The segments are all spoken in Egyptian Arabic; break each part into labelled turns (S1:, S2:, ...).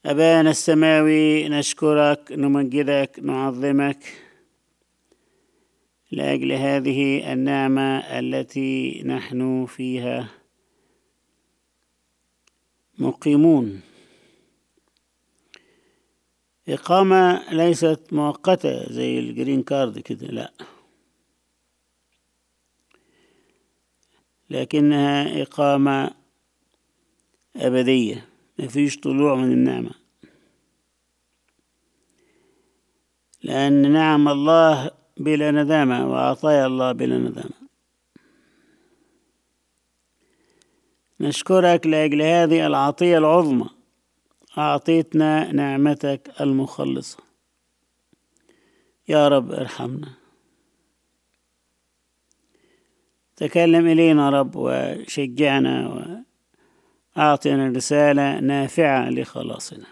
S1: أبانا السماوي نشكرك نمجدك نعظمك لأجل هذه النعمة التي نحن فيها مقيمون إقامة ليست مؤقتة زي الجرين كارد كده لا لكنها إقامة أبدية مفيش طلوع من النعمة لأن نعم الله بلا ندامة وعطايا الله بلا ندامة نشكرك لأجل هذه العطية العظمى أعطيتنا نعمتك المخلصة يا رب ارحمنا تكلم إلينا رب وشجعنا وأعطنا رسالة نافعة لخلاصنا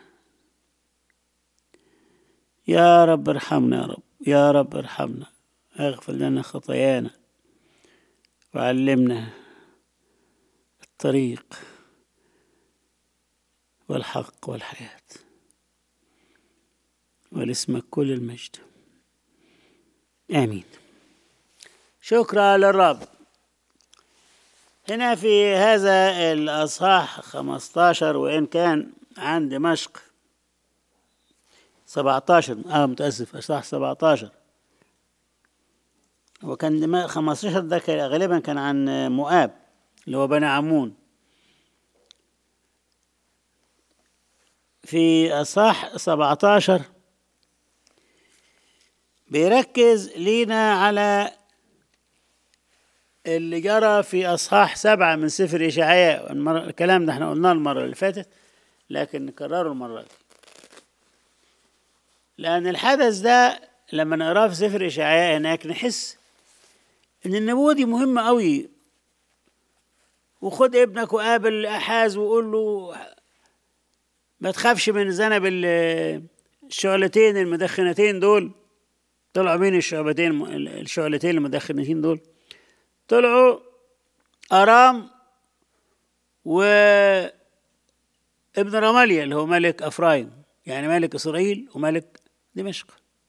S1: يا رب ارحمنا يا رب يا رب ارحمنا اغفر لنا خطايانا وعلمنا الطريق والحق والحياة ولاسمك كل المجد آمين شكرا للرب هنا في هذا الأصحاح 15 وإن كان عن دمشق 17 اه متاسف اصحاح 17 وكان دماء 15 ده غالبا كان عن مؤاب اللي هو بني عمون في اصحاح 17 بيركز لينا على اللي جرى في اصحاح سبعة من سفر اشعياء الكلام ده احنا قلناه المره اللي فاتت لكن نكرره المره دي لأن الحدث ده لما نقراه في سفر إشعياء هناك نحس إن النبوة دي مهمة أوي وخد ابنك وقابل أحاز وقول له ما تخافش من ذنب الشعلتين المدخنتين دول طلعوا مين الشعبتين الشعلتين المدخنتين دول طلعوا أرام و ابن رماليا اللي هو ملك أفرايم يعني ملك إسرائيل وملك دمشق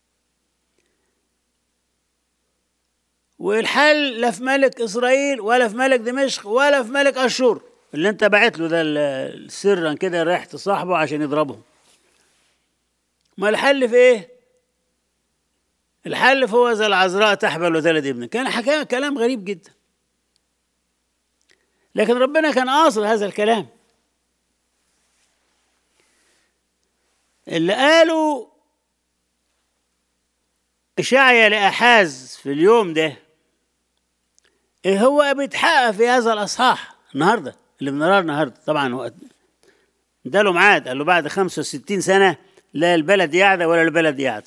S1: والحل لا في ملك إسرائيل ولا في ملك دمشق ولا في ملك أشور اللي انت بعت له ده سرا كده رايح تصاحبه عشان يضربهم ما الحل في ايه الحل في هو زي العذراء تحبل وتلد ابنك كان حكاية كلام غريب جدا لكن ربنا كان قاصد هذا الكلام اللي قالوا إشعيا لأحاز في اليوم ده إيه هو بيتحقق في هذا الأصحاح النهاردة اللي بنراه النهاردة طبعا هو اداله ميعاد قال له بعد 65 سنة لا البلد يعدى ولا البلد يعدى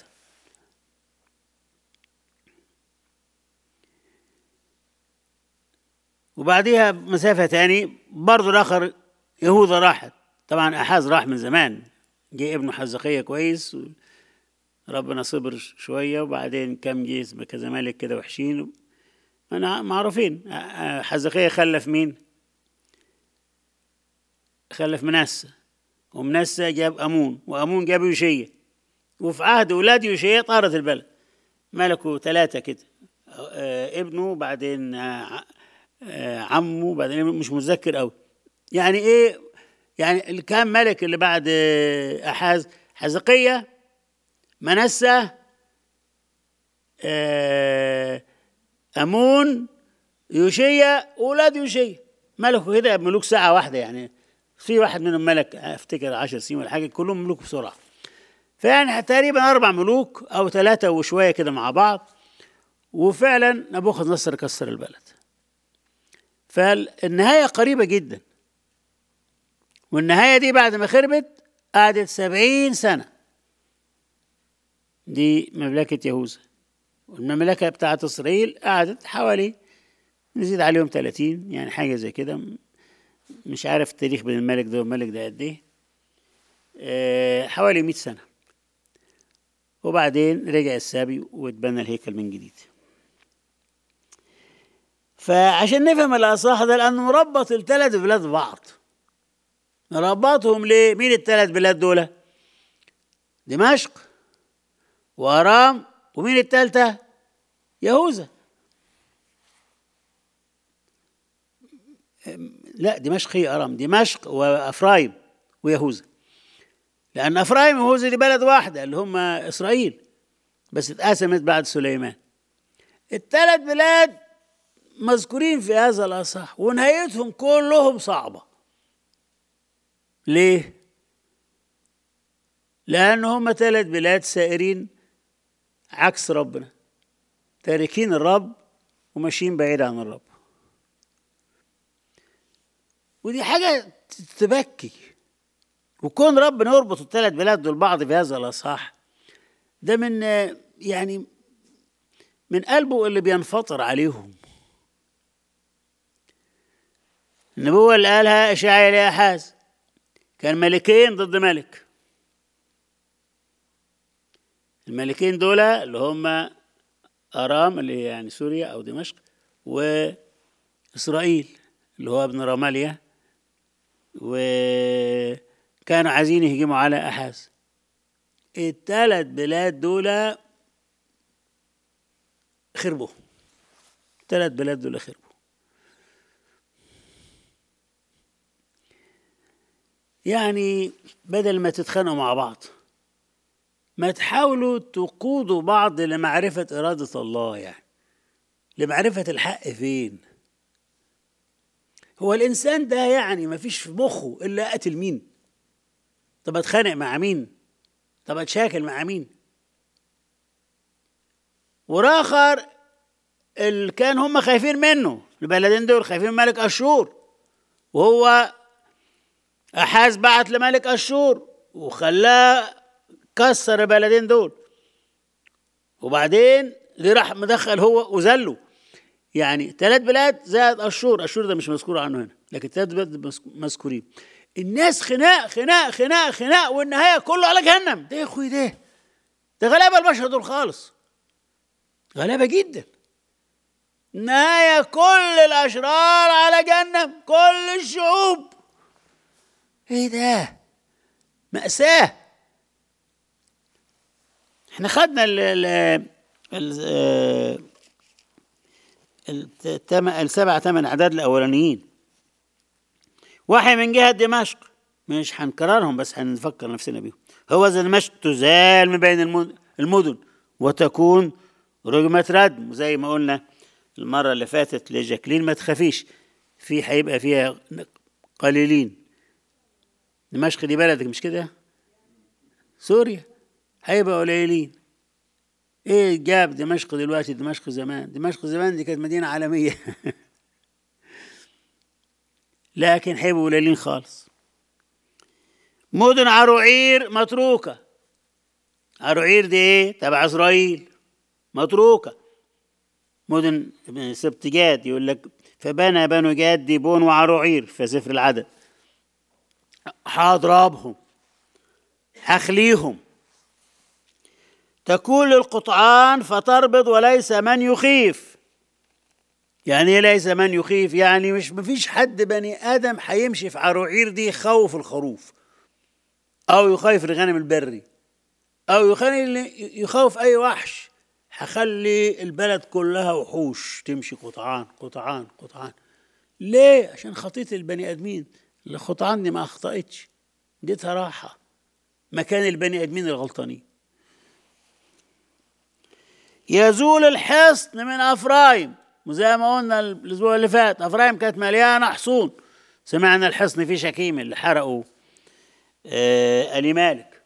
S1: وبعديها مسافة تاني برضه الآخر يهوذا راحت طبعا أحاز راح من زمان جه ابنه حزقية كويس ربنا صبر شوية وبعدين كم جه كذا ملك كده وحشين أنا معروفين حزقية خلف مين؟ خلف منسى ومنسى جاب أمون وأمون جاب يوشية وفي عهد أولاد يوشية طارت البلد ملكوا ثلاثة كده ابنه بعدين عمه بعدين مش متذكر قوي يعني ايه يعني اللي كان ملك اللي بعد احاز حزقيه منسى امون يوشيا اولاد يوشيا ملكوا كده ملوك ساعه واحده يعني في واحد منهم ملك افتكر عشر سنين ولا حاجه كلهم ملوك بسرعه فيعني تقريبا اربع ملوك او ثلاثه وشويه كده مع بعض وفعلا نبوخذ نصر كسر البلد فالنهايه قريبه جدا والنهايه دي بعد ما خربت قعدت سبعين سنه دي مملكه يهوذا والمملكه بتاعت اسرائيل قعدت حوالي نزيد عليهم 30 يعني حاجه زي كده مش عارف التاريخ بين الملك ده والملك ده قد ايه أه حوالي 100 سنه وبعدين رجع السابي واتبنى الهيكل من جديد فعشان نفهم الاصح ده لانه مربط الثلاث بلاد ببعض ربطهم ليه مين الثلاث بلاد دول دمشق وارام ومين التالتة يهوذا لا دمشق هي ارام دمشق وافرايم ويهوذا لان افرايم ويهوذا دي بلد واحده اللي هم اسرائيل بس اتقسمت بعد سليمان الثلاث بلاد مذكورين في هذا الاصح ونهايتهم كلهم صعبه ليه لان هم ثلاث بلاد سائرين عكس ربنا تاركين الرب وماشيين بعيد عن الرب ودي حاجه تبكي وكون ربنا يربط الثلاث بلاد دول بعض في هذا الاصح ده من يعني من قلبه اللي بينفطر عليهم النبوة اللي قالها إشعيا لأحاز كان ملكين ضد ملك الملكين دول اللي هم أرام اللي هي يعني سوريا أو دمشق وإسرائيل اللي هو ابن رماليا وكانوا عايزين يهجموا على أحاز الثلاث بلاد دول خربوا الثلاث بلاد دول خربوا يعني بدل ما تتخانقوا مع بعض ما تحاولوا تقودوا بعض لمعرفة إرادة الله يعني لمعرفة الحق فين هو الإنسان ده يعني ما فيش في مخه إلا قتل مين طب أتخانق مع مين طب أتشاكل مع مين وراخر اللي كان هم خايفين منه البلدين دول خايفين من ملك أشور وهو أحاز بعت لملك أشور وخلاه كسر البلدين دول وبعدين ليه راح مدخل هو وذله يعني ثلاث بلاد زائد أشور أشور ده مش مذكور عنه هنا لكن ثلاث بلاد مذكورين الناس خناق خناق خناق خناق والنهاية كله على جهنم ده يا أخوي ده ده غلابة البشر دول خالص غلابة جدا نهاية كل الأشرار على جهنم كل الشعوب ايه ده مأساة احنا خدنا ال ال ال السبع ثمان اعداد الاولانيين واحد من جهه دمشق مش هنكررهم بس هنفكر نفسنا بيهم هو زي دمشق تزال من بين المدن وتكون رجمة ردم زي ما قلنا المرة اللي فاتت لجاكلين ما تخافيش في هيبقى فيها قليلين دمشق دي بلدك مش كده سوريا هيبقى قليلين ايه جاب دمشق دلوقتي دمشق زمان دمشق زمان دي كانت مدينة عالمية لكن هيبقوا قليلين خالص مدن عروعير متروكة عروعير دي ايه تبع اسرائيل متروكة مدن سبت جاد يقول لك فبنى بنو جاد ديبون وعروعير في سفر العدد هضربهم هخليهم تكون للقطعان فتربض وليس من يخيف يعني ايه ليس من يخيف يعني مش مفيش حد بني ادم هيمشي في عروعير دي يخوف الخروف او يخاف الغنم البري او يخوف اي وحش هخلي البلد كلها وحوش تمشي قطعان قطعان قطعان ليه عشان خطية البني ادمين الخطعان دي ما اخطأتش اديتها راحة مكان البني ادمين الغلطانين يزول الحصن من افرايم وزي ما قلنا الاسبوع اللي فات افرايم كانت مليانه حصون سمعنا الحصن في شكيم اللي حرقوا آه الي مالك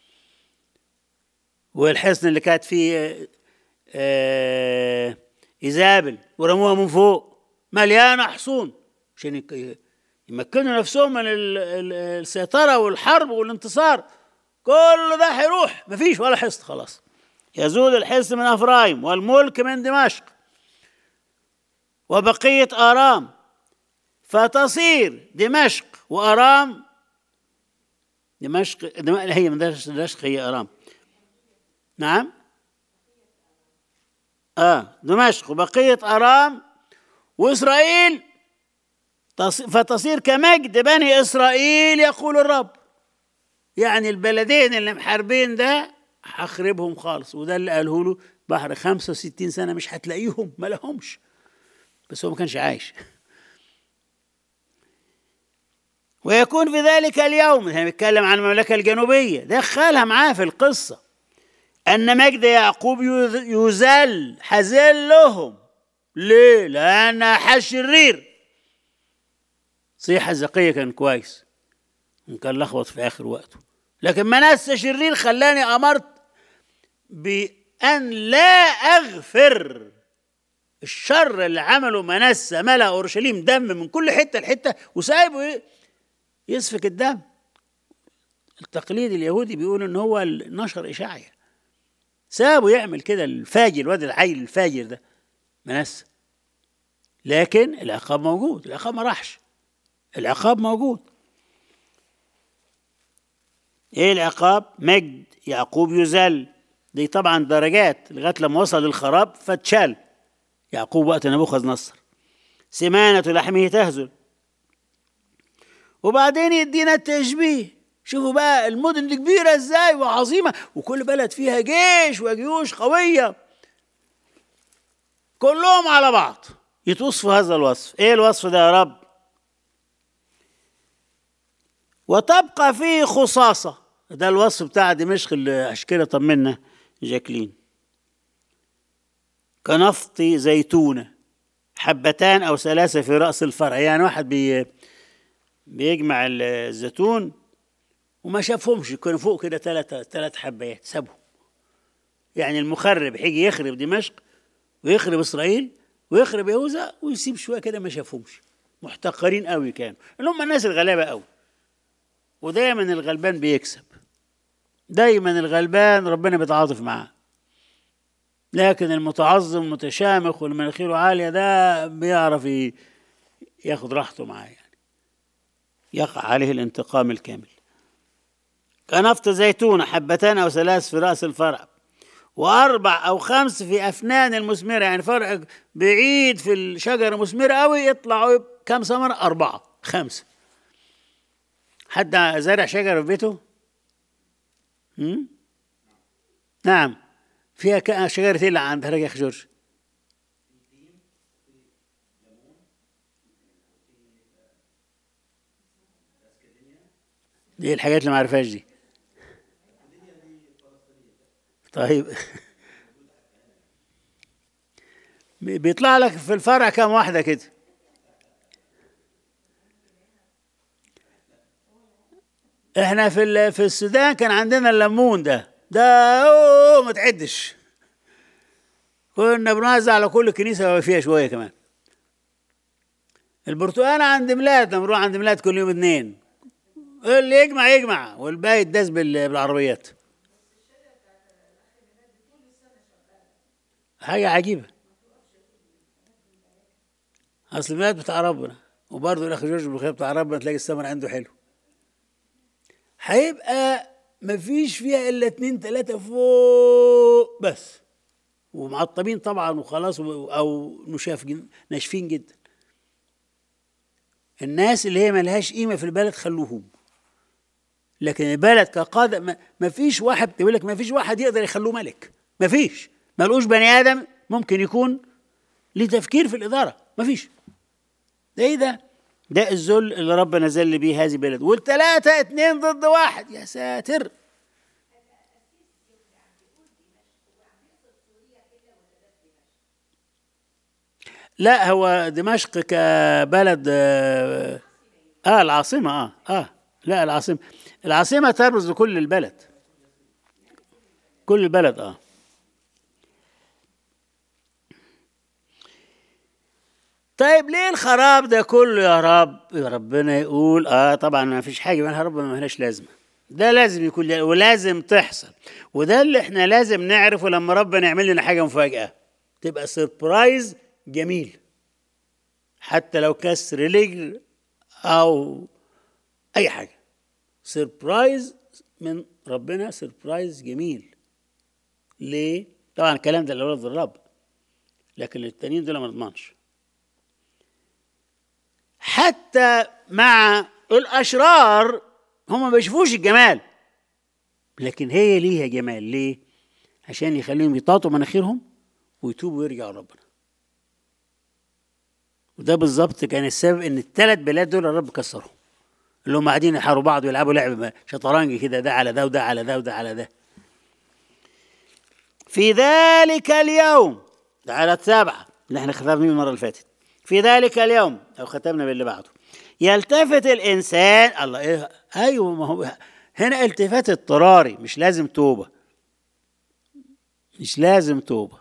S1: والحصن اللي كانت فيه آه ايزابل ورموها من فوق مليانه حصون عشان يمكنوا نفسهم من السيطره والحرب والانتصار كل ده هيروح مفيش ولا حصن خلاص يزول الحصن من افرايم والملك من دمشق وبقيه ارام فتصير دمشق وارام دمشق دم... هي من دمشق هي ارام نعم اه دمشق وبقيه ارام واسرائيل تص... فتصير كمجد بني اسرائيل يقول الرب يعني البلدين اللي محاربين ده هخربهم خالص وده اللي قاله له بحر 65 سنه مش هتلاقيهم ما لهمش بس هو ما كانش عايش ويكون في ذلك اليوم احنا بنتكلم عن المملكه الجنوبيه دخلها معاه في القصه ان مجد يعقوب يذل هذلهم ليه؟ لان حال شرير صحيح الزكية كان كويس كان لخبط في اخر وقته لكن منسى شرير خلاني امرت بان لا اغفر الشر اللي عمله منسى ملا اورشليم دم من كل حته لحته وسايبه ايه يسفك الدم التقليد اليهودي بيقول ان هو نشر اشعيا سابه يعمل كده الفاجر الواد العيل الفاجر ده منسى لكن العقاب موجود العقاب ما راحش العقاب موجود ايه العقاب مجد يعقوب يذل دي طبعا درجات لغايه لما وصل للخراب فاتشال يعقوب وقت نبوخذ نصر سمانة لحمه تهزل وبعدين يدينا التشبيه شوفوا بقى المدن دي كبيرة ازاي وعظيمة وكل بلد فيها جيش وجيوش قوية كلهم على بعض يتوصفوا هذا الوصف ايه الوصف ده يا رب وتبقى فيه خصاصة ده الوصف بتاع دمشق اللي عشان كده طمنا جاكلين كنفط زيتونة حبتان أو ثلاثة في رأس الفرع يعني واحد بي بيجمع الزيتون وما شافهمش كانوا فوق كده ثلاث ثلاث حبايات سابهم يعني المخرب هيجي يخرب دمشق ويخرب إسرائيل ويخرب يهوذا ويسيب شوية كده ما شافهمش محتقرين قوي كانوا اللي هم الناس الغلابة قوي ودايما الغلبان بيكسب دايما الغلبان ربنا بيتعاطف معاه لكن المتعظم المتشامخ واللي مناخيره عاليه ده بيعرف ياخد راحته معاه يعني يقع عليه الانتقام الكامل كنفط زيتونة حبتان أو ثلاث في رأس الفرع وأربع أو خمس في أفنان المثمرة يعني فرع بعيد في الشجرة مثمرة أوي يطلعوا كم ثمرة أربعة خمسة حد زارع شجرة في بيته؟ هم؟ نعم فيها شجرة ايه اللي عندها يا اخي جورج؟ دي الحاجات اللي ما عرفهاش دي طيب بيطلع لك في الفرع كام واحدة كده احنا في في السودان كان عندنا الليمون ده ده اوه ما تعدش كنا بنوزع على كل كنيسة فيها شوية كمان البرتقال عند ميلاد بنروح عند ميلاد كل يوم اثنين اللي يجمع يجمع والباقي يداس بالعربيات حاجة عجيبة أصل ميلاد بتاع ربنا وبرضه الأخ جورج بالخير بتاع ربنا تلاقي الثمر عنده حلو هيبقى مفيش فيها الا اتنين تلاتة فوق بس ومعطبين طبعا وخلاص او نشاف ناشفين جدا الناس اللي هي ملهاش قيمة في البلد خلوهم لكن البلد كقادة ما فيش واحد يقول لك ما فيش واحد يقدر يخلوه ملك ما فيش ملقوش بني آدم ممكن يكون ليه تفكير في الإدارة ما فيش ده ايه ده ده الذل اللي ربنا ذل بيه هذه البلد والثلاثة اتنين ضد واحد يا ساتر لا هو دمشق كبلد اه, آه العاصمة اه اه لا العاصمة العاصمة ترمز لكل البلد كل البلد اه طيب ليه الخراب ده كله يا رب يا ربنا يقول اه طبعا ما فيش حاجه منها ربنا ما لهاش لازمه ده لازم يكون ولازم تحصل وده اللي احنا لازم نعرفه لما ربنا يعمل لنا حاجه مفاجاه تبقى سربرايز جميل حتى لو كسر رجل او اي حاجه سربرايز من ربنا سربرايز جميل ليه طبعا الكلام ده لاولاد الرب لكن التانيين دول ما نضمنش حتى مع الاشرار هم ما بيشوفوش الجمال لكن هي ليها جمال ليه عشان يخليهم يطاطوا مناخيرهم ويتوبوا ويرجعوا لربنا وده بالظبط كان السبب ان الثلاث بلاد دول الرب كسرهم اللي هم قاعدين يحاربوا بعض ويلعبوا لعب شطرنج كده ده على ده وده على ده وده على ده في ذلك اليوم ده على السبعة اللي احنا ختمنا بيه المرة اللي فاتت في ذلك اليوم أو ختمنا باللي بعده يلتفت الإنسان الله إيه أيوه ما هو هنا التفات اضطراري مش لازم توبة مش لازم توبة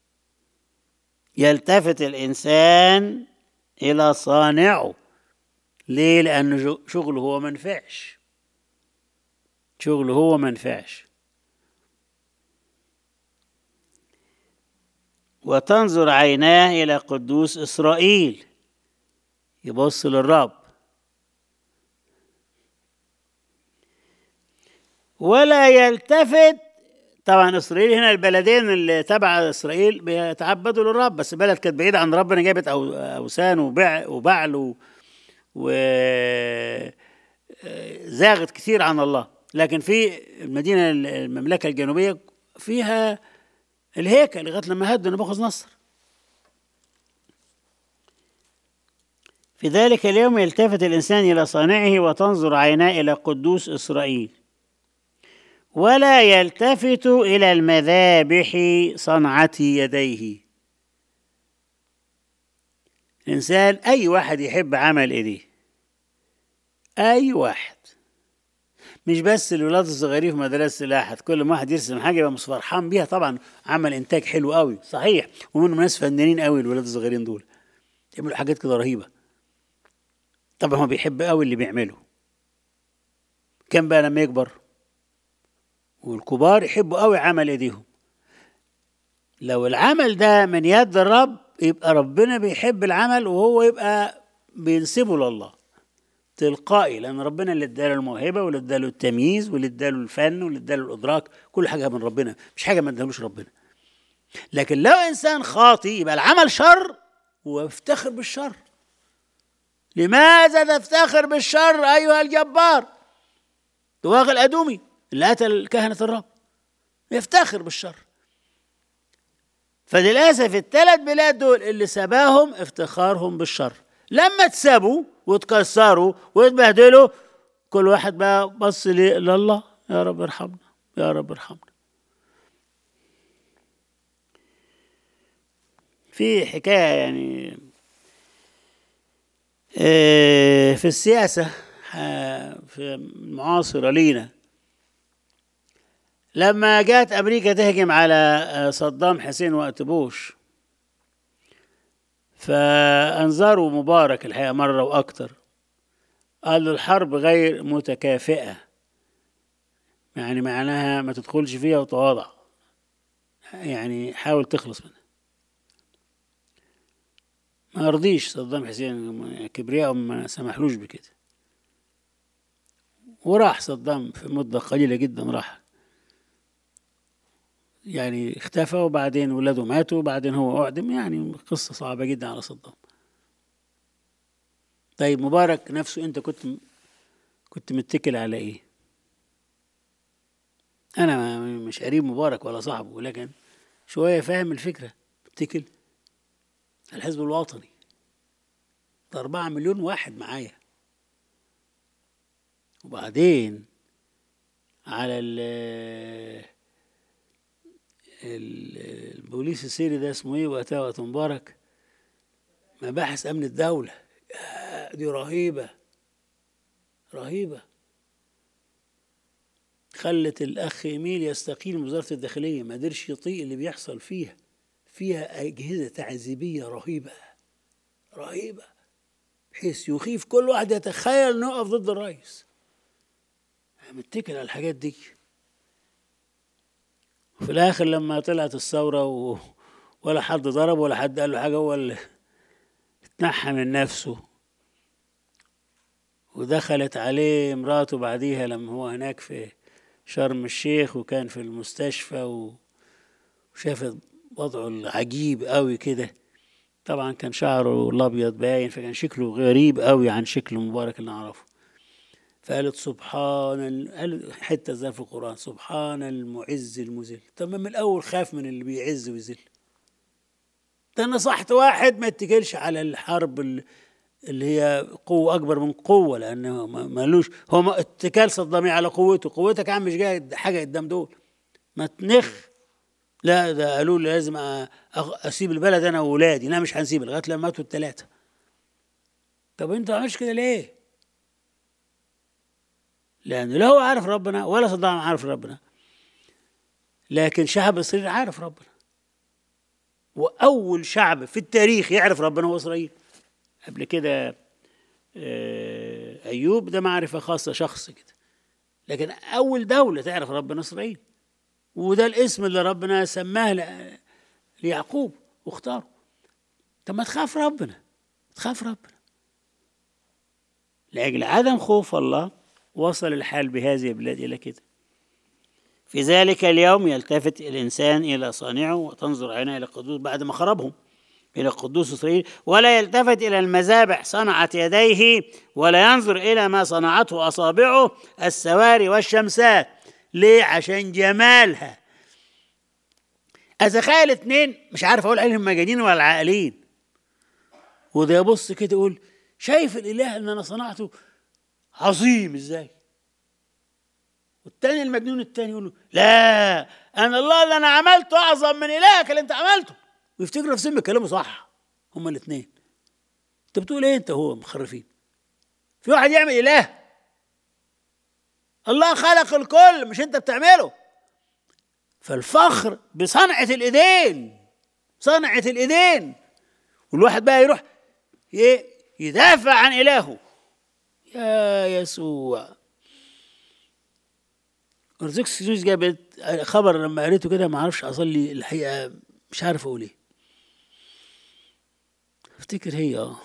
S1: يلتفت الإنسان إلى صانعه ليه؟ لأنه شغله هو منفعش شغله هو منفعش وتنظر عيناه إلى قدوس إسرائيل يبص للرب ولا يلتفت طبعا اسرائيل هنا البلدين اللي تبع اسرائيل بيتعبدوا للرب بس بلد كانت بعيده عن ربنا جابت اوثان وبع وبعل و زاغت كثير عن الله لكن في المدينه المملكه الجنوبيه فيها الهيكل لغايه لما هدوا نبوخذ نصر في ذلك اليوم يلتفت الانسان الى صانعه وتنظر عيناه الى قدوس اسرائيل ولا يلتفت الى المذابح صنعه يديه الانسان اي واحد يحب عمل ايديه اي واحد مش بس الولاد الصغيرين في مدرسه الاحد كل ما واحد يرسم حاجه يبقى مش فرحان بيها طبعا عمل انتاج حلو قوي صحيح ومنهم ناس فنانين قوي الولاد الصغيرين دول يعملوا حاجات كده رهيبه طبعا هو بيحب قوي اللي بيعمله كان بقى لما يكبر والكبار يحبوا قوي عمل ايديهم لو العمل ده من يد الرب يبقى ربنا بيحب العمل وهو يبقى بينسبه لله تلقائي لان ربنا اللي اداله الموهبه واللي اداله التمييز واللي اداله الفن واللي اداله الادراك كل حاجه من ربنا مش حاجه ما ادالوش ربنا لكن لو انسان خاطي يبقى العمل شر وافتخر بالشر لماذا تفتخر بالشر ايها الجبار دواغ الادومي اللي قتل كهنه الرب يفتخر بالشر فللاسف الثلاث بلاد دول اللي سباهم افتخارهم بالشر لما اتسابوا واتكسروا واتبهدلوا كل واحد بقى بص لله يا رب ارحمنا يا رب ارحمنا في حكايه يعني في السياسه في المعاصره لينا لما جات امريكا تهجم على صدام حسين وقت بوش فأنظروا مبارك الحقيقة مرة وأكتر قالوا الحرب غير متكافئة يعني معناها ما تدخلش فيها وتواضع يعني حاول تخلص منها ما رضيش صدام حسين كبرياء ما سمحلوش بكده وراح صدام في مدة قليلة جدا راح يعني اختفى وبعدين ولاده ماتوا وبعدين هو أعدم يعني قصة صعبة جدا على صدام طيب مبارك نفسه أنت كنت كنت متكل على إيه؟ أنا مش قريب مبارك ولا صاحبه لكن شوية فاهم الفكرة متكل الحزب الوطني ده أربعة مليون واحد معايا وبعدين على ال البوليس السيري ده اسمه ايه وقتها وقت مبارك مباحث امن الدوله دي رهيبه رهيبه خلت الاخ ايميل يستقيل من وزاره الداخليه ما قدرش يطيق اللي بيحصل فيها فيها اجهزه تعذيبيه رهيبه رهيبه بحيث يخيف كل واحد يتخيل انه يقف ضد الرئيس متكل على الحاجات دي وفي الاخر لما طلعت الثوره و... ولا حد ضرب ولا حد قال له حاجه هو اللي اتنحى من نفسه ودخلت عليه مراته بعديها لما هو هناك في شرم الشيخ وكان في المستشفى و... وشافت وضعه العجيب قوي كده طبعا كان شعره الابيض باين فكان شكله غريب قوي عن شكل مبارك اللي نعرفه فقالت سبحان ال... قال حته زي في القران سبحان المعز المذل طب ما من الاول خاف من اللي بيعز ويذل ده نصحت واحد ما يتكلش على الحرب ال- اللي هي قوة أكبر من قوة لأنه ما- مالوش هو ما- اتكال صدامي على قوته قوتك يا عم مش جاي حاجة قدام دول ما تنخ لا ده قالوا لي لازم أ- أخ- أسيب البلد أنا وأولادي لا مش هنسيب لغاية لما ماتوا الثلاثة طب أنت ما عملتش كده ليه؟ لأنه لا هو عارف ربنا ولا صدام عارف ربنا لكن شعب إسرائيل عارف ربنا وأول شعب في التاريخ يعرف ربنا هو إسرائيل قبل كده آه، أيوب ده معرفة خاصة شخص كده لكن أول دولة تعرف ربنا إسرائيل وده الاسم اللي ربنا سماه ل- ليعقوب واختاره طب ما تخاف ربنا تخاف ربنا لأجل عدم خوف الله وصل الحال بهذه البلاد إلى كده في ذلك اليوم يلتفت الإنسان إلى صانعه وتنظر عيناه إلى القدوس بعد ما خربهم إلى قدوس إسرائيل ولا يلتفت إلى المذابح صنعت يديه ولا ينظر إلى ما صنعته أصابعه السواري والشمسات ليه عشان جمالها أتخيل اتنين مش عارف أقول عليهم مجانين ولا عاقلين وده يبص كده يقول شايف الإله اللي أنا صنعته عظيم إزاي والتاني المجنون التاني يقول له لا انا الله اللي انا عملته اعظم من الهك اللي انت عملته ويفتكروا نفسهم بيتكلموا صح هما الاثنين انت بتقول ايه انت هو مخرفين في واحد يعمل اله الله خلق الكل مش انت بتعمله فالفخر بصنعة الايدين صنعة الايدين والواحد بقى يروح ي- يدافع عن الهه يا يسوع ارزقس سيوس جابت خبر لما قريته كده ما اعرفش اصلي الحقيقه مش عارف اقول ايه افتكر هي اه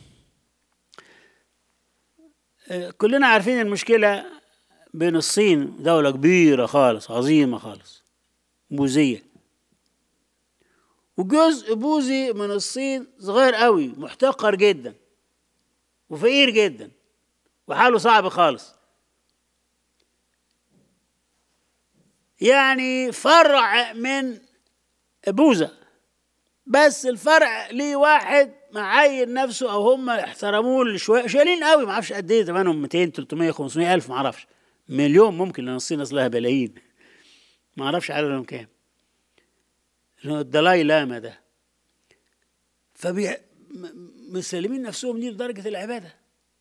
S1: آه، كلنا عارفين المشكله بين الصين دوله كبيره خالص عظيمه خالص بوذيه وجزء بوذي من الصين صغير قوي محتقر جدا وفقير جدا وحاله صعب خالص يعني فرع من بوذا بس الفرع ليه واحد معين نفسه او هم احترموه شويه شايلين قوي ما اعرفش قد ايه ثمنهم 200 300 500 الف ما اعرفش مليون ممكن لان الصين اصلها بلايين ما اعرفش عددهم كام اللي هو الدلاي لاما ده فبي م- مسلمين نفسهم دي لدرجه العباده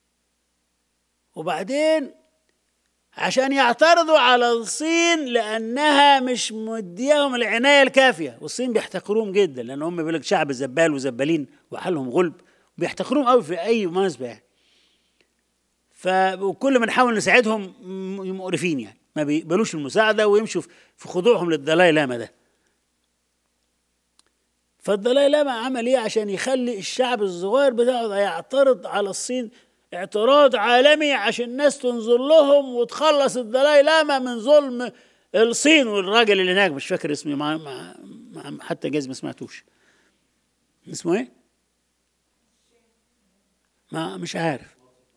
S1: وبعدين عشان يعترضوا على الصين لانها مش مدياهم العنايه الكافيه والصين بيحتقروهم جدا لان هم بيقول لك شعب زبال وزبالين وحالهم غلب بيحتقروهم قوي في اي مناسبه يعني فكل ما نحاول نساعدهم م- مقرفين يعني ما بيقبلوش المساعده ويمشوا في- في خضوعهم للدلاي لاما ده فالدلاي لاما عمل ايه عشان يخلي الشعب الصغير بتاعه ده يعترض على الصين اعتراض عالمي عشان الناس تنظر لهم وتخلص الدلاي لاما من ظلم الصين والراجل اللي هناك مش فاكر اسمه مع مع مع حتى جايز ما سمعتوش اسمه ايه؟ ما مش عارف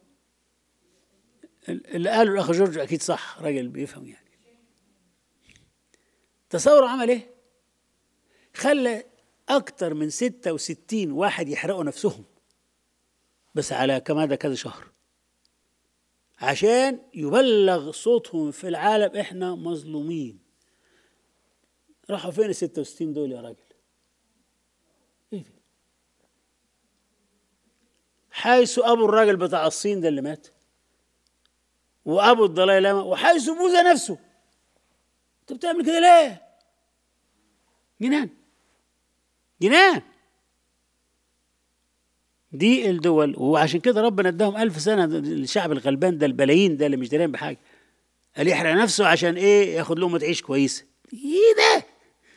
S1: اللي قاله الاخ جورج اكيد صح راجل بيفهم يعني تصوروا عمل ايه؟ خلى اكتر من 66 واحد يحرقوا نفسهم بس على كما ده كذا شهر عشان يبلغ صوتهم في العالم احنا مظلومين راحوا فين ال 66 دول يا راجل؟ ايه ده؟ حيث ابو الراجل بتاع الصين ده اللي مات وابو الدلاي لاما وحيث بوذا نفسه انت بتعمل كده ليه؟ جنان جنان دي الدول وعشان كده ربنا اداهم ألف سنة الشعب الغلبان ده البلايين ده اللي مش دارين بحاجة قال يحرق نفسه عشان ايه ياخد لقمة عيش كويسة ايه ده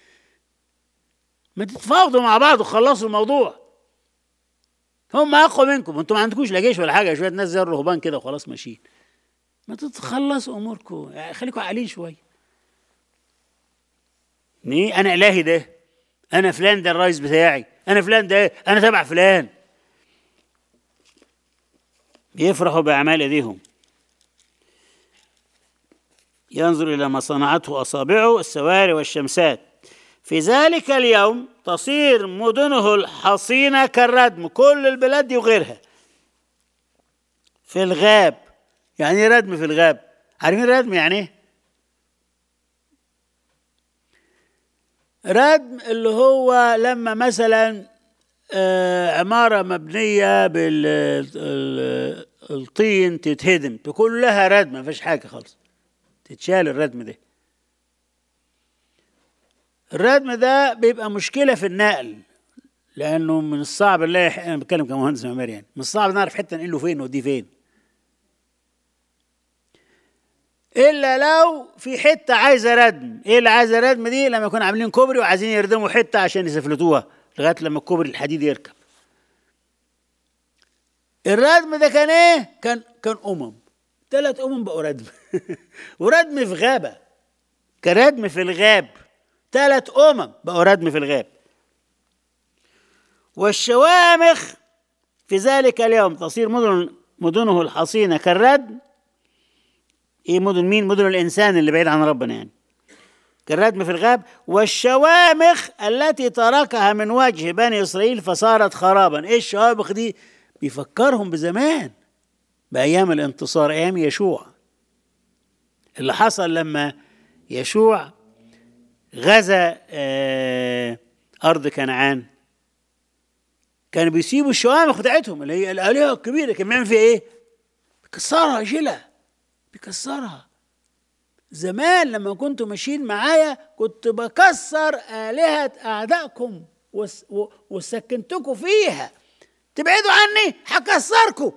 S1: ما تتفاوضوا مع بعض وخلصوا الموضوع هم اقوى منكم انتوا ما عندكوش لا جيش ولا حاجه شويه ناس زي الرهبان كده وخلاص ماشيين ما تتخلصوا اموركم يعني خليكم عاقلين شويه ليه انا الهي ده انا فلان ده الرئيس بتاعي انا فلان ده انا تبع فلان يفرحوا باعمال ايديهم ينظر إلى ما صنعته أصابعه السواري والشمسات في ذلك اليوم تصير مدنه الحصينة كالردم كل البلاد دي وغيرها في الغاب يعني ردم في الغاب عارفين ردم يعني ايه ردم اللي هو لما مثلا آه، عمارة مبنية بالطين تتهدم تكون لها ردم ما فيش حاجة خالص تتشال الردم ده الردم ده بيبقى مشكلة في النقل لأنه من الصعب نلاقي أنا بتكلم كمهندس معماري يعني من الصعب نعرف حتة نقله فين ودي فين إلا لو في حتة عايزة ردم إيه اللي عايزة ردم دي لما يكونوا عاملين كوبري وعايزين يردموا حتة عشان يسفلتوها لغاية لما الكوبري الحديد يركب الردم ده كان إيه؟ كان كان أمم ثلاث أمم بقوا ردم وردم في غابة كردم في الغاب ثلاث أمم بقوا ردم في الغاب والشوامخ في ذلك اليوم تصير مدن مدنه الحصينة كالردم ايه مدن مين مدن الانسان اللي بعيد عن ربنا يعني كالردم في الغاب والشوامخ التي تركها من وجه بني اسرائيل فصارت خرابا ايه الشوامخ دي بيفكرهم بزمان بايام الانتصار ايام يشوع اللي حصل لما يشوع غزا آه ارض كنعان كانوا بيسيبوا الشوامخ بتاعتهم اللي هي الالهه الكبيره كان بيعمل فيها ايه؟ بيكسرها يشيلها بيكسرها زمان لما كنتوا ماشيين معايا كنت بكسر آلهة أعدائكم وس وسكنتكم فيها تبعدوا عني هكسركم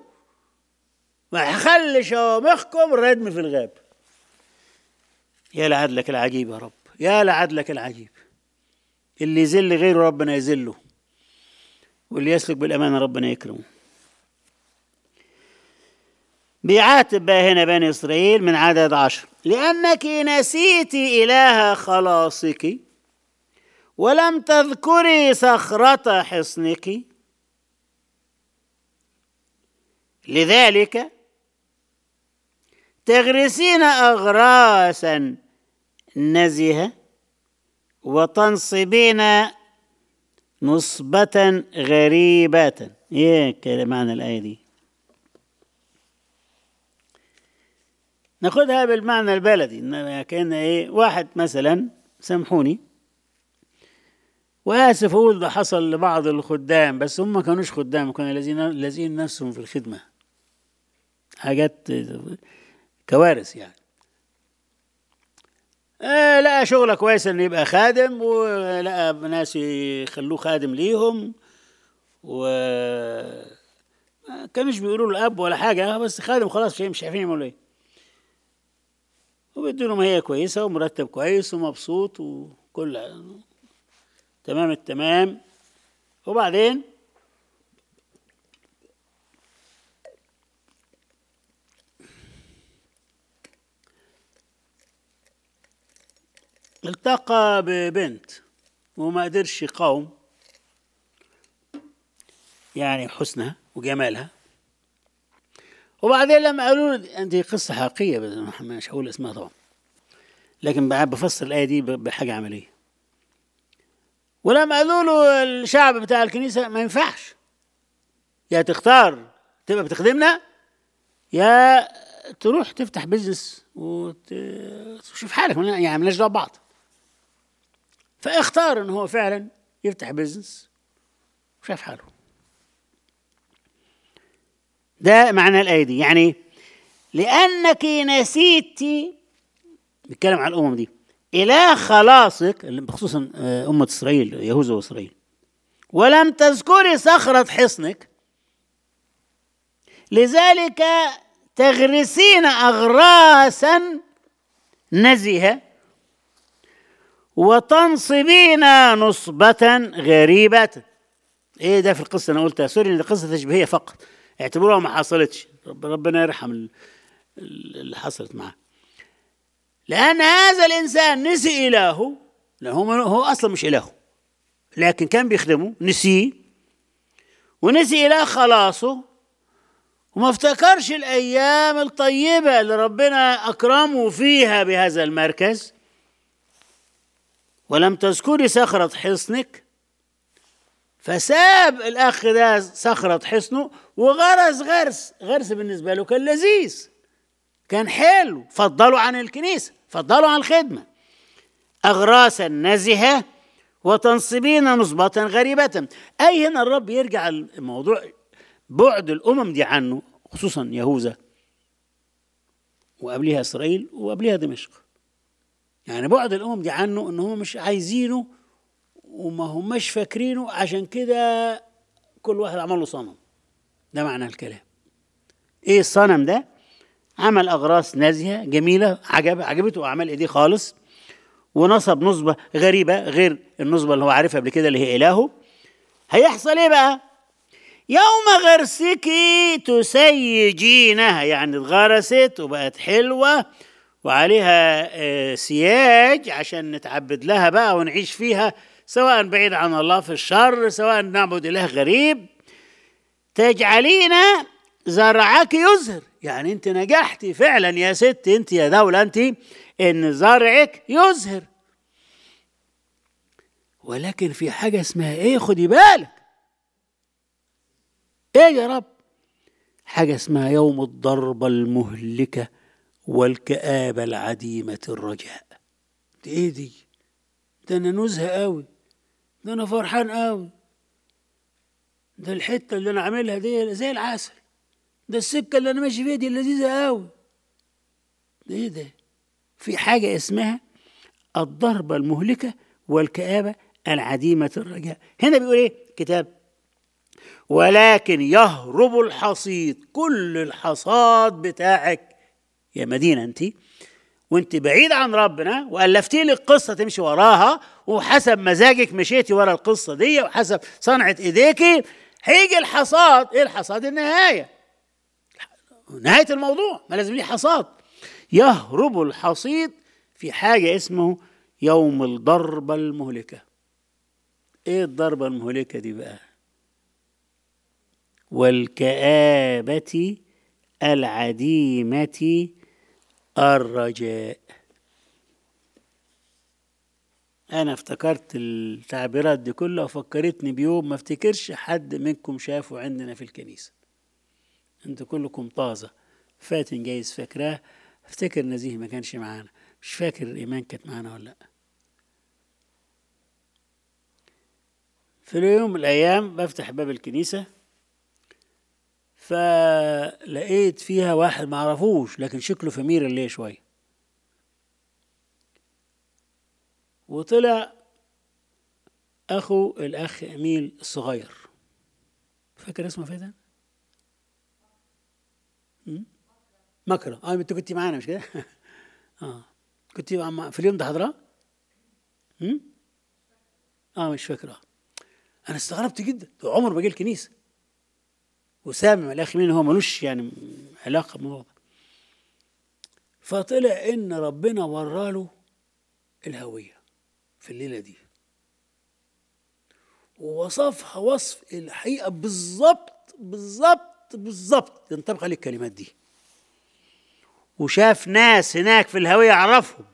S1: وهخلي شوامخكم ردم في الغاب يا لعدلك العجيب يا رب يا لعدلك العجيب اللي يذل غيره ربنا يذله واللي يسلك بالأمانة ربنا يكرمه بيعاتب بقى هنا بني إسرائيل من عدد عشر لأنك نسيت إله خلاصك ولم تذكري صخرة حصنك لذلك تغرسين أغراسا نزهة وتنصبين نصبة غريبة ايه معنى الآية دي ناخدها بالمعنى البلدي إن كأن إيه واحد مثلا سامحوني وآسف أقول ده حصل لبعض الخدام بس هم ما كانوش خدام كانوا لازين لازين نفسهم في الخدمة حاجات كوارث يعني آه لقى شغلة كويسة إنه يبقى خادم ولقى ناس يخلوه خادم ليهم و ما كانوش بيقولوا له الأب ولا حاجة بس خادم خلاص مش عارفين يعملوا إيه وبيدوا هي كويسة ومرتب كويس ومبسوط وكل تمام التمام وبعدين التقى ببنت وما قدرش يقاوم يعني حسنها وجمالها وبعدين لما قالوا له دي قصة حقيقية بس مش هقول اسمها طبعا لكن بفسر الآية دي بحاجة عملية ولما قالوا له الشعب بتاع الكنيسة ما ينفعش يا تختار تبقى بتخدمنا يا تروح تفتح بيزنس وتشوف حالك يعني مالناش دعوه ببعض فاختار ان هو فعلا يفتح بيزنس وشاف حاله ده معنى الآية دي يعني لأنك نسيت بيتكلم عن الأمم دي إله خلاصك بخصوصا أمة إسرائيل يهوذا وإسرائيل ولم تذكري صخرة حصنك لذلك تغرسين أغراسا نزهة وتنصبين نصبة غريبة ايه ده في القصة انا قلتها سوري دي قصة تشبيهية فقط اعتبروها ما حصلتش رب ربنا يرحم اللي حصلت معاه لأن هذا الإنسان نسي إلهه لا هو هو أصلا مش إلهه لكن كان بيخدمه نسيه ونسي إله خلاصه وما افتكرش الايام الطيبه اللي ربنا اكرمه فيها بهذا المركز ولم تذكري صخره حصنك فساب الاخ ده صخره حصنه وغرس غرس غرس بالنسبه له كان لذيذ كان حلو فضلوا عن الكنيسه فضلوا عن الخدمه اغراسا نزهه وتنصبين نصبة غريبة أي هنا الرب يرجع الموضوع بعد الأمم دي عنه خصوصا يهوذا وقبلها إسرائيل وقبلها دمشق يعني بعد الأمم دي عنه إن هم مش عايزينه وما هماش فاكرينه عشان كده كل واحد عمل له صنم ده معنى الكلام ايه الصنم ده عمل اغراس نازهه جميله عجب عجبته اعمال ايديه خالص ونصب نصبه غريبه غير النصبه اللي هو عارفها قبل كده اللي هي الهه هيحصل ايه بقى يوم غرسك تسيجينها يعني اتغرست وبقت حلوه وعليها آه، سياج عشان نتعبد لها بقى ونعيش فيها سواء بعيد عن الله في الشر سواء نعبد اله غريب تجعلين زرعك يزهر يعني انت نجحتي فعلا يا ست انت يا دولة انت ان زرعك يزهر ولكن في حاجة اسمها ايه خدي بالك ايه يا رب حاجة اسمها يوم الضربة المهلكة والكآبة العديمة الرجاء دي ايه دي ده انا نزهة قوي ده انا فرحان قوي ده الحتة اللي انا عاملها دي زي العسل ده السكة اللي انا ماشي فيها دي لذيذة قوي ده ايه ده في حاجة اسمها الضربة المهلكة والكآبة العديمة الرجاء هنا بيقول ايه كتاب ولكن يهرب الحصيد كل الحصاد بتاعك يا مدينة انت وانت بعيد عن ربنا والفتي لك قصه تمشي وراها وحسب مزاجك مشيتي ورا القصه دي وحسب صنعه ايديكي هيجي الحصاد ايه الحصاد النهايه نهايه الموضوع ما لازم ليه حصاد يهرب الحصيد في حاجه اسمه يوم الضربه المهلكه ايه الضربه المهلكه دي بقى والكآبة العديمة الرجاء أنا افتكرت التعبيرات دي كلها وفكرتني بيوم ما افتكرش حد منكم شافه عندنا في الكنيسة انتوا كلكم طازة فاتن جايز فاكراه افتكر نزيه ما كانش معانا مش فاكر الإيمان كانت معانا ولا لأ في يوم من الأيام بفتح باب الكنيسة فلقيت فيها واحد معرفوش لكن شكله فمير اللي شوية وطلع أخو الأخ أميل الصغير فاكر اسمه فاتن؟ مكرة اه انت كنت معانا مش كده؟ اه كنت مع في اليوم ده حضرة؟ اه مش فاكرة انا استغربت جدا عمر ما جه الكنيسه وسامع الاخ مين هو ملوش يعني علاقه بالموضوع ده فطلع ان ربنا وراله الهويه في الليله دي ووصفها وصف الحقيقه بالظبط بالظبط بالظبط تنطبق عليه الكلمات دي وشاف ناس هناك في الهويه يعرفهم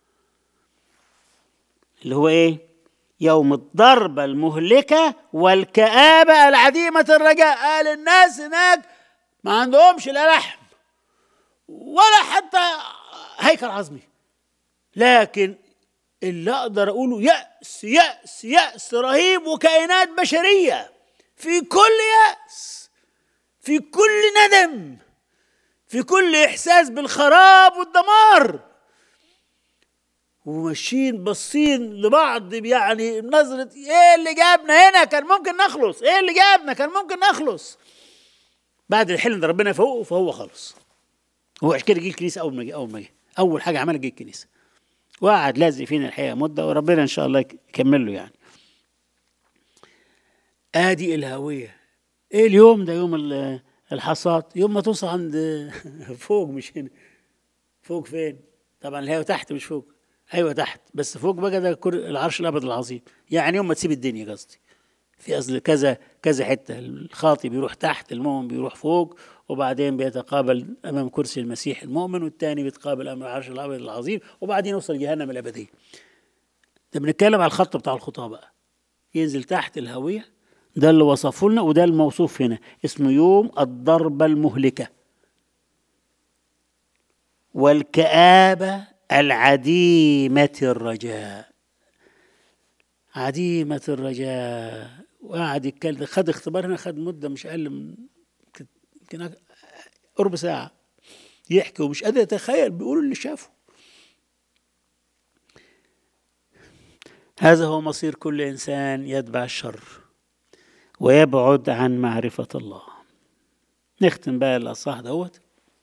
S1: اللي هو ايه يوم الضربة المهلكة والكآبة العديمة الرجاء قال الناس هناك ما عندهمش لا لحم ولا حتى هيكل عظمي لكن اللي اقدر اقوله يأس يأس يأس رهيب وكائنات بشرية في كل يأس في كل ندم في كل احساس بالخراب والدمار وماشيين باصين لبعض يعني نظرة ايه اللي جابنا هنا كان ممكن نخلص ايه اللي جابنا كان ممكن نخلص بعد الحلم ده ربنا فوقه فهو خلص هو عشان كده جه الكنيسه اول ما جه اول ما جه اول حاجه عملها جه الكنيسه وقعد لازق فينا الحقيقه مده وربنا ان شاء الله يكمل له يعني ادي الهويه ايه اليوم ده يوم الحصاد يوم ما توصل عند فوق مش هنا فوق فين طبعا الهوا تحت مش فوق ايوه تحت بس فوق بقى ده العرش الابد العظيم يعني يوم ما تسيب الدنيا قصدي في اصل كذا كذا حته الخاطي بيروح تحت المؤمن بيروح فوق وبعدين بيتقابل امام كرسي المسيح المؤمن والتاني بيتقابل امام العرش الابيض العظيم وبعدين يوصل جهنم الابديه ده بنتكلم على الخط بتاع الخطاه بقى ينزل تحت الهويه ده اللي وصفه لنا وده الموصوف هنا اسمه يوم الضربه المهلكه والكآبة العديمة الرجاء عديمة الرجاء وقعد يتكلم خد اختبار هنا خد مدة مش أقل من يمكن قرب ساعة يحكي ومش قادر يتخيل بيقول اللي شافه هذا هو مصير كل إنسان يتبع الشر ويبعد عن معرفة الله نختم بقى الأصح دوت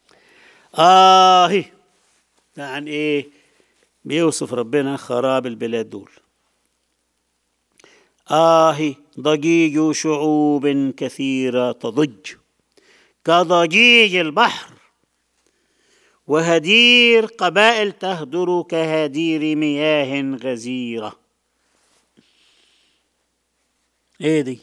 S1: آه ده عن إيه بيوصف ربنا خراب البلاد دول آه ضجيج شعوب كثيرة تضج كضجيج البحر وهدير قبائل تهدر كهدير مياه غزيرة ايه دي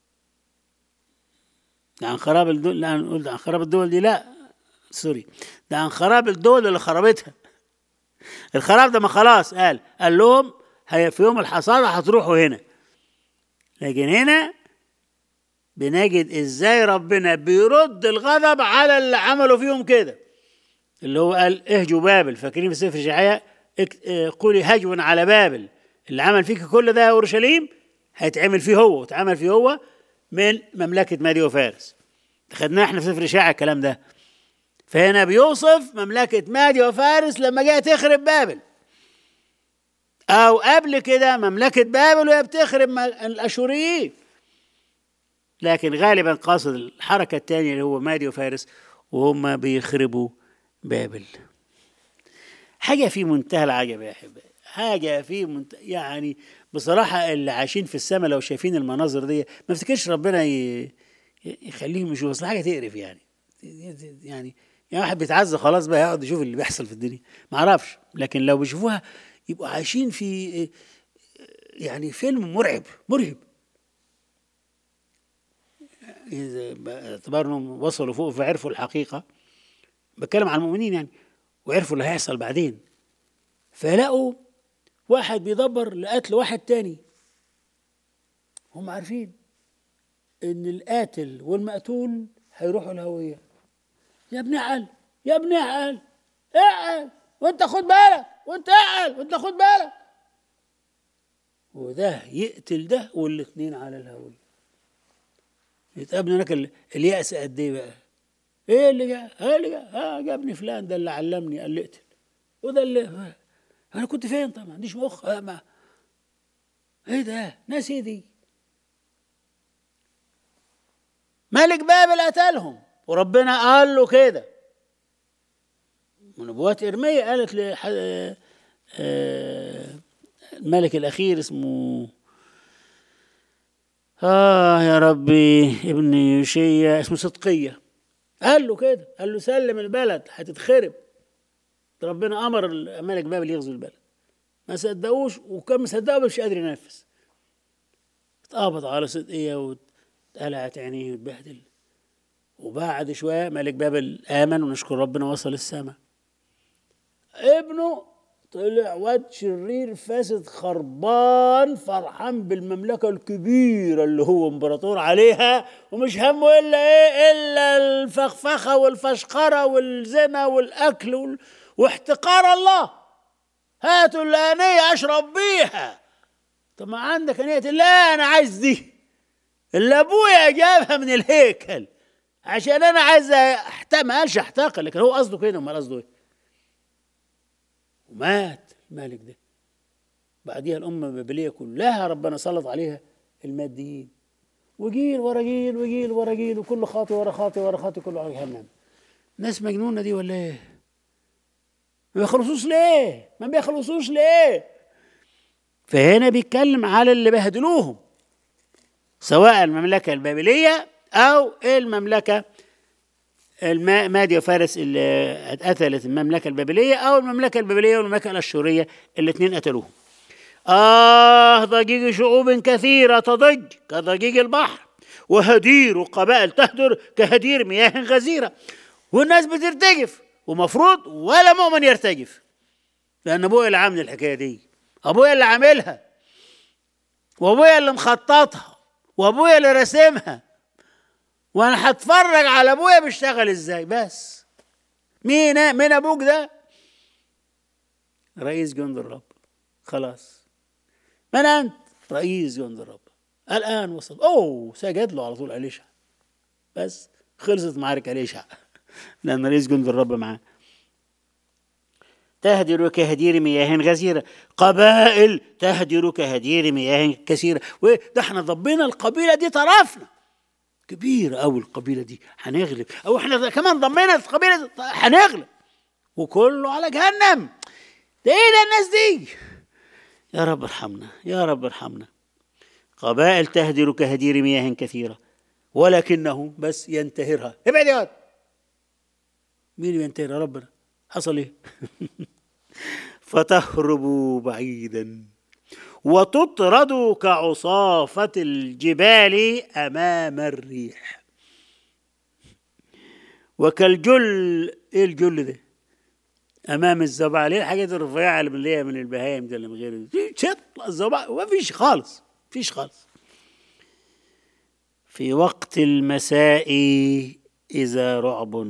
S1: ده عن خراب الدول لا نقول عن خراب الدول دي لا سوري ده عن خراب الدول اللي خربتها الخراب ده ما خلاص قال قال لهم هي في يوم الحصادة هتروحوا هنا لكن هنا بنجد ازاي ربنا بيرد الغضب على اللي عملوا فيهم كده اللي هو قال اهجوا بابل فاكرين في سفر اشعياء قولي هجو على بابل اللي عمل فيك كل ده يا اورشليم هيتعمل فيه هو واتعمل فيه هو من مملكه مادي وفارس خدناه احنا في سفر اشعياء الكلام ده فهنا بيوصف مملكه مادي وفارس لما جاء تخرب بابل او قبل كده مملكه بابل وهي بتخرب الاشوريين لكن غالبا قاصد الحركه الثانيه اللي هو مادي وفارس وهم بيخربوا بابل حاجه في منتهى العجب يا احبائي حاجه في منتهى يعني بصراحه اللي عايشين في السماء لو شايفين المناظر دي ما افتكرش ربنا ي... يخليهم يشوفوا اصل حاجه تقرف يعني يعني يعني واحد بيتعزى خلاص بقى يقعد يشوف اللي بيحصل في الدنيا ما اعرفش لكن لو بيشوفوها يبقوا عايشين في يعني فيلم مرعب مرعب إذا باعتبار انهم وصلوا فوق فعرفوا الحقيقة بتكلم عن المؤمنين يعني وعرفوا اللي هيحصل بعدين فلقوا واحد بيدبر لقتل واحد تاني هم عارفين ان القاتل والمقتول هيروحوا الهوية يا ابني عقل يا ابني عقل اعقل وانت خد بالك وانت اعقل وانت خد بالك وده يقتل ده والاتنين على الهوية يتقابل هناك اليأس قد ايه بقى ايه اللي جاء ايه اللي جاء اه جابني فلان ده اللي علمني قال لي اقتل وده اللي انا كنت فين طبعا ما عنديش مخ آه ما ايه ده ناس ايه دي ملك بابل قتلهم وربنا قال له كده ونبوات ارميه قالت ل الملك الاخير اسمه آه يا ربي ابن يوشيا اسمه صدقية قال له كده قال له سلم البلد هتتخرب ربنا أمر ملك بابل يغزو البلد ما صدقوش وكان مصدقه مش قادر ينفذ اتقبض على صدقية واتقلعت عينيه واتبهدل وبعد شوية ملك بابل آمن ونشكر ربنا وصل السماء ابنه طلع واد شرير فاسد خربان فرحان بالمملكة الكبيرة اللي هو امبراطور عليها ومش همه إلا إيه إلا الفخفخة والفشخرة والزنا والأكل وال... واحتقار الله هاتوا الآنية أشرب بيها طب ما عندك آنية لا أنا عايز دي اللي أبويا جابها من الهيكل عشان أنا عايز أحتاق ما قالش أحتاق لكن هو قصده كده أمال قصده إيه ومات الملك ده بعديها الأمة البابلية كلها ربنا سلط عليها الماديين وجيل ورا جيل وجيل ورا جيل وكل خاطي ورا خاطي ورا خاطي كله على جهنم ناس مجنونة دي ولا ايه؟ ما بيخلصوش ليه؟ ما بيخلصوش ليه؟ فهنا بيتكلم على اللي بهدلوهم سواء المملكة البابلية أو المملكة مادي وفارس اللي قتلت المملكة البابلية أو المملكة البابلية والمملكة الأشورية الاثنين قتلوهم آه ضجيج شعوب كثيرة تضج كضجيج البحر وهدير قبائل تهدر كهدير مياه غزيرة والناس بترتجف ومفروض ولا مؤمن يرتجف لأن أبويا اللي عامل الحكاية دي أبويا اللي عاملها وأبويا اللي مخططها وأبويا اللي راسمها وأنا هتفرج على أبويا بيشتغل إزاي بس مين مين أبوك ده؟ رئيس جند الرب خلاص من أنت؟ رئيس جند الرب الآن وصل أوه سجد له على طول أليشع بس خلصت معارك أليشع لأن رئيس جند الرب معاه تهدر كهدير مياه غزيرة قبائل تهدر كهدير مياه كثيرة وده احنا ضبينا القبيلة دي طرفنا كبيرة أوي القبيلة دي هنغلب أو احنا كمان ضمينا القبيلة دي هنغلب وكله على جهنم ده ايه ده الناس دي يا رب ارحمنا يا رب ارحمنا قبائل تهدر كهدير مياه كثيرة ولكنه بس ينتهرها ابعد يا واد مين اللي ينتهر ربنا حصل ايه فتهرب بعيدا وتطرد كعصافة الجبال أمام الريح وكالجل ايه الجل ده امام الزبع ليه الحاجات الرفيعه اللي هي من البهايم ده اللي من غير تطلع الزبع ما فيش خالص فيش خالص في وقت المساء اذا رعب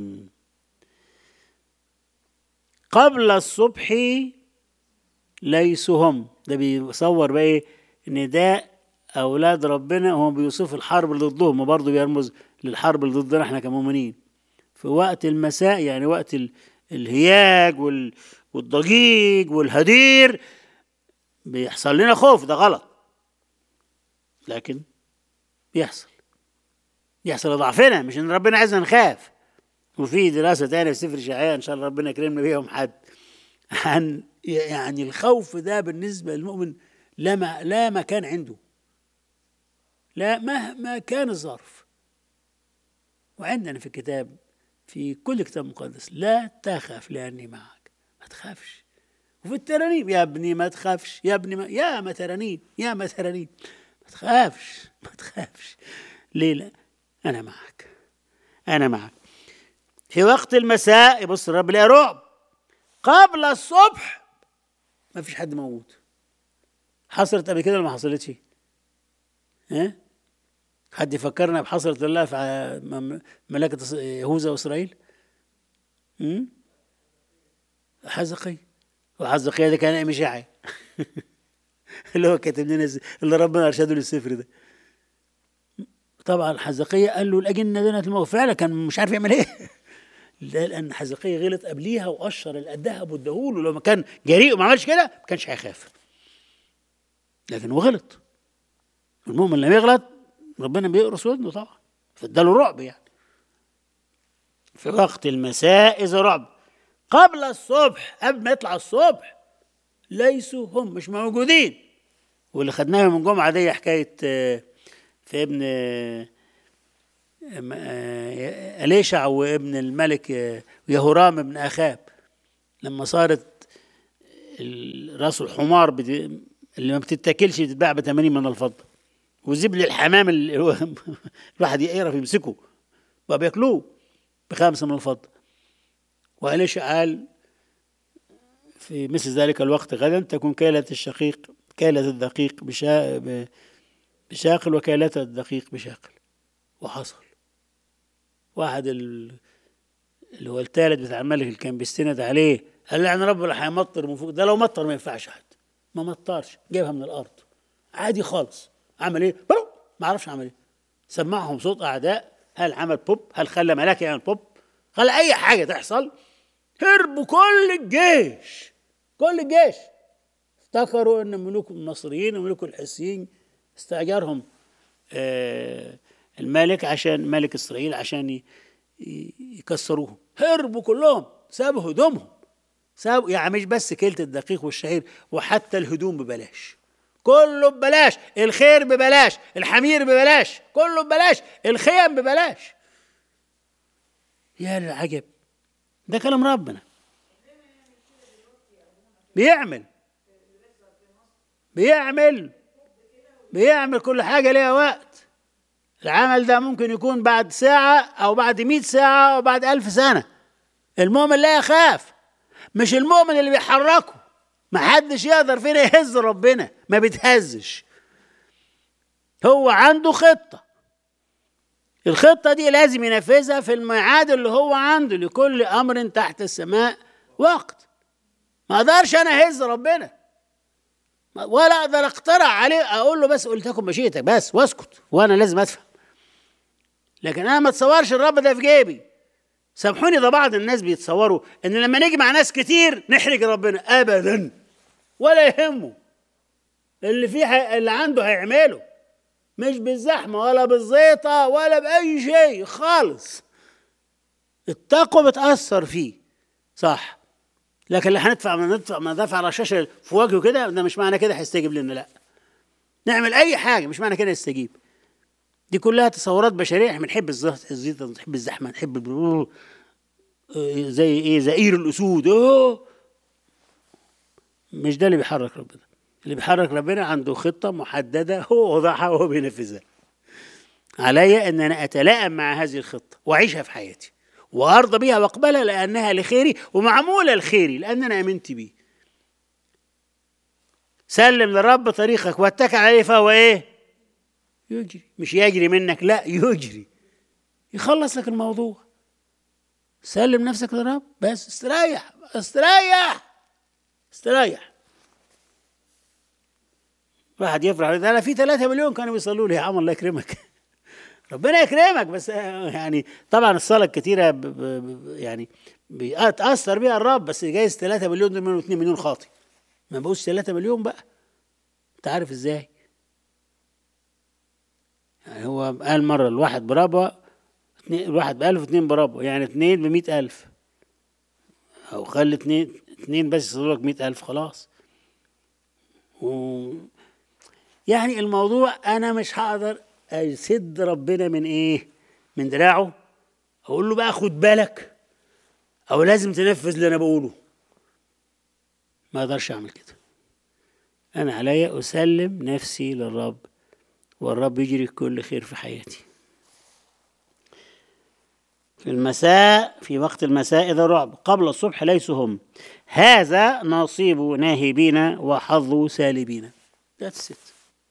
S1: قبل الصبح ليسوا هم ده بيصور بقى ايه ان ده اولاد ربنا هم بيوصفوا الحرب اللي ضدهم وبرضه بيرمز للحرب اللي ضدنا احنا كمؤمنين في وقت المساء يعني وقت ال الهياج والضجيج والهدير بيحصل لنا خوف ده غلط لكن بيحصل يحصل لضعفنا مش ان ربنا عايزنا نخاف وفي دراسه تانية في سفر شعياء ان شاء الله ربنا يكرمنا بيهم حد عن يعني الخوف ده بالنسبه للمؤمن لا ما لا مكان عنده لا مهما كان الظرف وعندنا في الكتاب في كل كتاب مقدس لا تخف لاني معك ما تخافش وفي الترانيم يا ابني ما تخافش يا ابني ما يا ما ترانيم يا ما ترانيم ما تخافش ما تخافش ليه لا انا معك انا معك في وقت المساء يبص الرب لقى رعب قبل الصبح ما فيش حد موجود حصلت قبل كده ولا ما حصلتش ها حد يفكرنا بحصلت الله في ملكة يهوذا وإسرائيل امم حزقي وحزقي ده كان أيام إشاعي اللي هو كاتب لنا اللي ربنا أرشده للسفر ده طبعا حزقية قال له الأجنة دنت الموت فعلا كان مش عارف يعمل إيه لأن حزقية غلط قبليها وقشر الذهب واداهوله لو ما كان جريء وما عملش كده ما كانش هيخاف لكن هو غلط المؤمن لما يغلط ربنا بيقرص ودنه طبعا فاداله رعب يعني في وقت المساء إذا رعب قبل الصبح قبل ما يطلع الصبح ليسوا هم مش موجودين واللي خدناها من جمعة دي حكاية في ابن أليشع وابن الملك يهورام بن أخاب لما صارت راس الحمار اللي ما بتتاكلش بتتباع ب 80 من الفضة وزبل الحمام اللي هو الواحد يعرف يمسكه بقى بياكلوه بخمسة من الفضة وأليشع قال في مثل ذلك الوقت غدا تكون كالة الشقيق كالة الدقيق بشا بشاقل وكالة الدقيق بشاقل وحصل واحد اللي هو الثالث بتاع الملك اللي كان بيستند عليه قال يعني ربنا هيمطر من فوق ده لو مطر ما ينفعش حد ما مطرش جايبها من الارض عادي خالص عمل ايه؟ برو ما اعرفش عمل ايه سمعهم صوت اعداء هل عمل بوب؟ هل خلى ملاك يعمل بوب؟ خلى اي حاجه تحصل هربوا كل الجيش كل الجيش افتكروا ان ملوك المصريين وملوك الحسيين استاجرهم آه الملك عشان ملك اسرائيل عشان يكسروهم هربوا كلهم سابوا هدومهم سابوا يعني مش بس كيلة الدقيق والشعير وحتى الهدوم ببلاش كله ببلاش الخير ببلاش الحمير ببلاش كله ببلاش الخيم ببلاش يا العجب ده كلام ربنا بيعمل بيعمل بيعمل كل حاجة ليها وقت العمل ده ممكن يكون بعد ساعة أو بعد مئة ساعة أو بعد ألف سنة المؤمن لا يخاف مش المؤمن اللي بيحركه محدش يقدر فينا يهز ربنا ما بيتهزش هو عنده خطة الخطة دي لازم ينفذها في الميعاد اللي هو عنده لكل أمر تحت السماء وقت ما أقدرش أنا أهز ربنا ولا أقدر أقترع عليه أقول له بس قلت لكم مشيئتك بس واسكت وأنا لازم أدفع لكن أنا ما أتصورش الرب ده في جيبي سامحوني ده بعض الناس بيتصوروا ان لما نيجي مع ناس كتير نحرج ربنا ابدا ولا يهمه اللي فيه حي... اللي عنده هيعمله مش بالزحمه ولا بالزيطه ولا باي شيء خالص التقوى بتاثر فيه صح لكن اللي هندفع ما ندفع ما ندفع على الشاشه في وجهه كده ده مش معنى كده هيستجيب لنا لا نعمل اي حاجه مش معنى كده يستجيب دي كلها تصورات بشريه احنا بنحب الزيطه نحب الزحمه نحب زي ايه زئير الاسود اوه مش ده اللي بيحرك ربنا اللي بيحرك ربنا عنده خطه محدده هو وضعها وهو بينفذها علي ان انا اتلائم مع هذه الخطه واعيشها في حياتي وارضى بها واقبلها لانها لخيري ومعموله لخيري لان انا امنت بيه سلم للرب طريقك واتكل عليه فهو ايه يجري مش يجري منك لا يجري يخلص لك الموضوع سلم نفسك للرب بس استريح استريح استريح واحد يفرح ده انا في ثلاثة مليون كانوا بيصلوا لي يا عم الله يكرمك ربنا يكرمك بس يعني طبعا الصلاة الكتيرة ب ب يعني بيتأثر بيها الرب بس جايز 3 مليون دول منهم 2 مليون خاطي ما بقوش 3 مليون بقى انت عارف ازاي يعني هو قال مرة الواحد بربع الواحد بألف واثنين بربع يعني اثنين بمئة ألف أو خلي اثنين اثنين بس يصلوا لك مئة ألف خلاص و يعني الموضوع أنا مش هقدر أسد ربنا من إيه؟ من دراعه أقول له بقى خد بالك أو لازم تنفذ اللي أنا بقوله ما أقدرش أعمل كده أنا عليا أسلم نفسي للرب والرب يجري كل خير في حياتي في المساء في وقت المساء إذا رعب قبل الصبح ليسوا هم هذا نصيب ناهبين وحظ سالبين That's it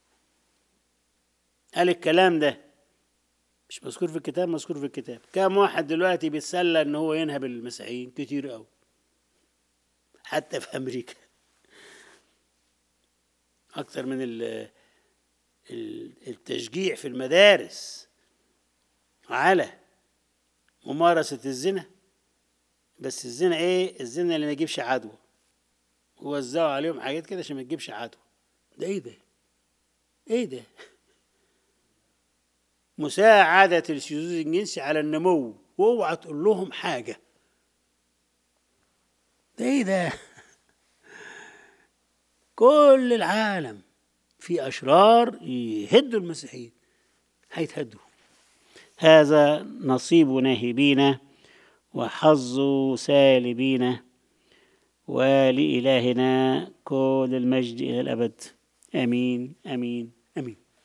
S1: قال الكلام ده مش مذكور في الكتاب مذكور في الكتاب كم واحد دلوقتي بيتسلى ان هو ينهب المسيحيين كتير قوي حتى في امريكا اكتر من التشجيع في المدارس على ممارسة الزنا بس الزنا ايه الزنا اللي ما يجيبش عدوى ووزعوا عليهم حاجات كده عشان ما تجيبش عدوى ده ايه ده ايه ده مساعدة الشذوذ الجنسي على النمو واوعى تقول لهم حاجة ده ايه ده كل العالم في أشرار يهدوا المسيحيين هيتهدوا هذا نصيب ناهبين وحظ سالبين ولإلهنا كل المجد إلى الأبد آمين آمين آمين